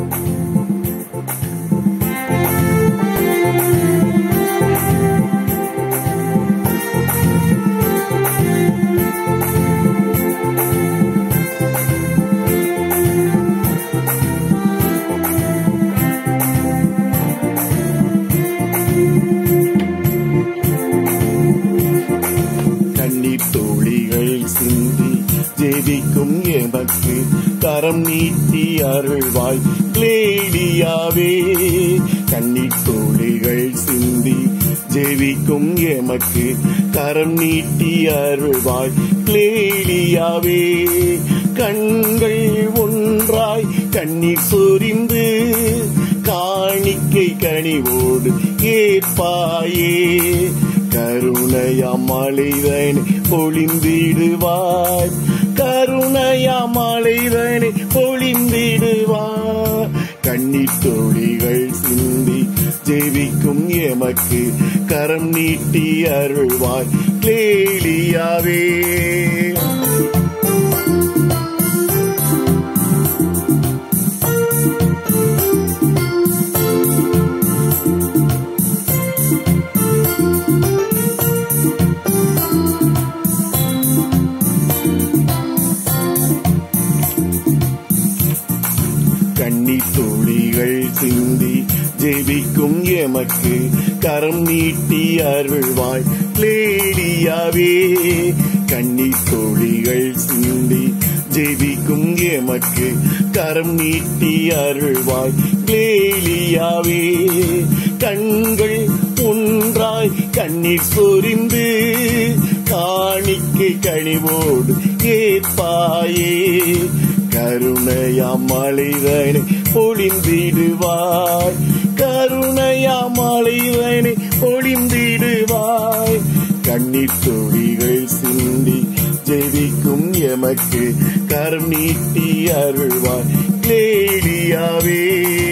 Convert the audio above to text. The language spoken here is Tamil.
கண்ணீர் துளிகள் சிந்தி ஜெபிக்கும் எமக்கு கரம் நீட்டி அருள்வாய் கிளேலியாவே கண்ணீர் துளிகள் சிந்தி ஜெபிக்கும் எமக்கு கரம் நீட்டி அருள்வாய் கிளேலியாவே கண்கள் ஒன்றாய் கண்ணீர் சொரிந்து காணிக்கை கனிவோடு ஏற்பாயே கருணையமலைதனை பொழிந்திடுவாய் கருணையமலைதனை பொழிந்திடுவாய் கண்ணீர் தொழிகள் சிந்தி ஜெபிக்கும் எமக்கு கரம் நீட்டி அருள்வாய் கிளேலியாவே கண்ணீர் துளிகள் சிந்தி ஜெபிக்கும் எமக்கு கரம் நீட்டி அருள்வாய் லேடியாவே கண்ணீர் துளிகள் சிந்தி ஜெபிக்கும் எமக்கு கரம் நீட்டி அருள்வாய் லேலியாவே கண்கள் ஒன்றாய் கண்ணீர் சொரிந்து காணிக்கை கனிவோடு ஏற்பாயே கருணையாமலைதனை பொழிந்திடுவாய் கருணையாமலைதனை பொழிந்திடுவாய் கண்ணீர் துளிகள் சிந்தி ஜெபிக்கும் எமக்கு கரம் நீட்டி அருள்வாய் கிளேலியாவே